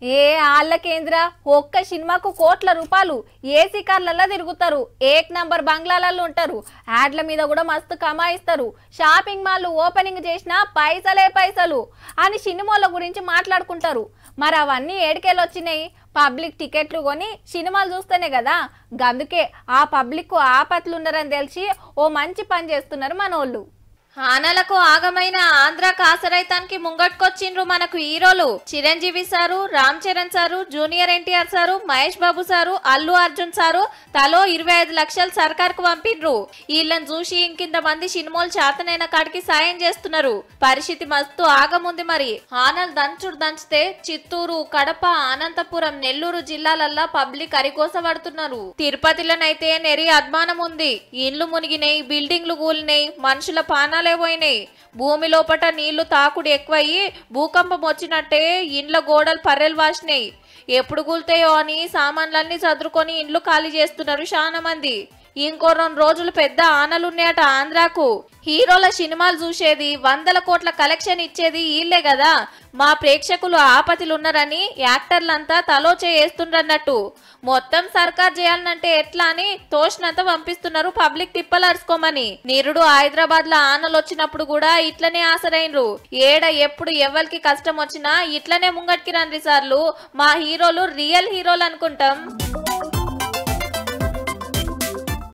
ఏ ఆళ్ళకేంద్ర ఒక్క సినిమాకు కోట్ల రూపాయలు ఏసీ కార్లలో తిరుగుతారు ఏక్ నంబర్ బంగ్లాలలో ఉంటారు యాడ్ల మీద కూడా మస్తు కమాయిస్తారు షాపింగ్ మాల్ ఓపెనింగ్ చేసిన పైసలే పైసలు అని సినిమాల గురించి మాట్లాడుకుంటారు మరి అవన్నీ ఏడికెళ్ళి వచ్చినాయి పబ్లిక్ టికెట్లు కొని సినిమాలు చూస్తేనే కదా గందుకే ఆ పబ్లిక్ ఆపత్లు ఉన్నారని తెలిసి ఓ మంచి పని చేస్తున్నారు మనోళ్ళు ఆనలకు ఆగమైన ఆంధ్ర కాసరైతానికి ముంగట్కొచ్చిండ్రు మనకు హీరోలు Chiranjeevi sir Ram Charan sir junior NTR sir Mahesh Babu sir Allu Arjun sir తలో ఇరవై ఐదు లక్షలు సర్కార్కు పంపిండ్రు వీళ్ళని చూసి ఇంకింత మంది సినిమాలు చేతనైన కాడికి సాయం చేస్తున్నారు పరిస్థితి మస్తు ఆగముంది మరి ఆనల్ దంచుడు దంచితే చిత్తూరు కడప అనంతపురం నెల్లూరు జిల్లాలల్లా పబ్లిక్ అరికోసపడుతున్నారు తిరుపతిలోనైతే నెరి అద్మానం ఉంది ఇండ్లు మునిగినాయి బిల్డింగ్లు కూలినాయి మనుషుల పానాలే పోయినాయి భూమి లోపట నీళ్లు తాకుడు ఎక్కువయ్యి భూకంపం వచ్చినట్టే ఇండ్ల గోడలు పర్రెలు వాసినాయి ఎప్పుడు కూలుతాయో అని సామాన్లన్నీ చదురుకొని ఇండ్లు ఖాళీ చేస్తున్నారు చాలా మంది ఇంకో రెండు రోజులు పెద్ద ఆనలున్నాయట ఆంధ్రాకు హీరోల సినిమాలు చూసేది వందల కోట్ల కలెక్షన్ ఇచ్చేది వీళ్ళే కదా మా ప్రేక్షకులు ఆపతిలు ఉన్నారని యాక్టర్లంతా తలో చేస్తుండ్రన్నట్టు మొత్తం సర్కార్ చేయాలనంటే ఎట్లా అని తోచినంత పంపిస్తున్నారు పబ్లిక్ తిప్పలరుచుకోమని నిరుడు హైదరాబాద్ లో ఆనలు వచ్చినప్పుడు కూడా ఇట్లనే ఆసరైనరు ఏడ ఎప్పుడు ఎవరికి కష్టం వచ్చినా ఇట్లనే ముంగట్కి రండి సార్లు మా హీరోలు రియల్ హీరోలు అనుకుంటాం